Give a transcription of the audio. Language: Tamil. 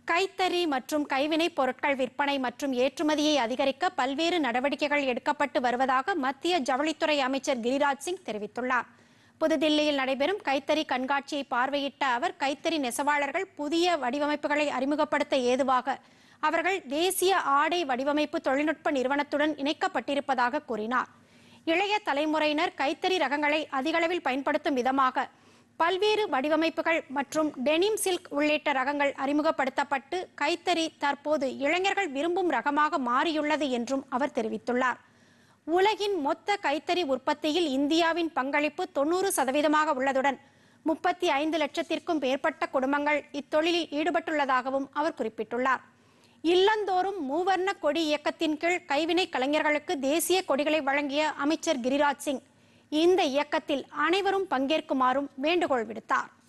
கைத்தறி மற்றும் கைவினைப் பொருட்கள் விற்பனை மற்றும் ஏற்றுமதியை அதிகரிக்க பல்வேறு நடவடிக்கைகள் எடுக்கப்பட்டு வருவதாக மத்திய ஜவுளித்துறை அமைச்சர் கிரிராஜ் சிங் தெரிவித்துள்ளார் புதுதில்லியில் நடைபெறும் கைத்தறி கண்காட்சியை பார்வையிட்ட அவர் கைத்தறி நெசவாளர்கள் புதிய வடிவமைப்புகளை அறிமுகப்படுத்த ஏதுவாக அவர்கள் தேசிய ஆடை வடிவமைப்பு தொழில்நுட்ப நிறுவனத்துடன் இணைக்கப்பட்டிருப்பதாக கூறினார் இளைய தலைமுறையினர் கைத்தறி ரகங்களை அதிகளவில் பயன்படுத்தும் விதமாக பல்வேறு வடிவமைப்புகள் மற்றும் டெனிம் சில்க் உள்ளிட்ட ரகங்கள் அறிமுகப்படுத்தப்பட்டு கைத்தறி தற்போது இளைஞர்கள் விரும்பும் ரகமாக மாறியுள்ளது என்றும் அவர் தெரிவித்துள்ளார் உலகின் மொத்த கைத்தறி உற்பத்தியில் இந்தியாவின் பங்களிப்பு தொண்ணூறு சதவீதமாக உள்ளதுடன் முப்பத்தி ஐந்து லட்சத்திற்கும் மேற்பட்ட குடும்பங்கள் இத்தொழிலில் ஈடுபட்டுள்ளதாகவும் அவர் குறிப்பிட்டுள்ளார் இல்லந்தோறும் மூவர்ண கொடி இயக்கத்தின் கீழ் கைவினை கலைஞர்களுக்கு தேசிய கொடிகளை வழங்கிய அமைச்சர் கிரிராஜ் சிங் இந்த இயக்கத்தில் அனைவரும் பங்கேற்குமாறும் வேண்டுகோள் விடுத்தார்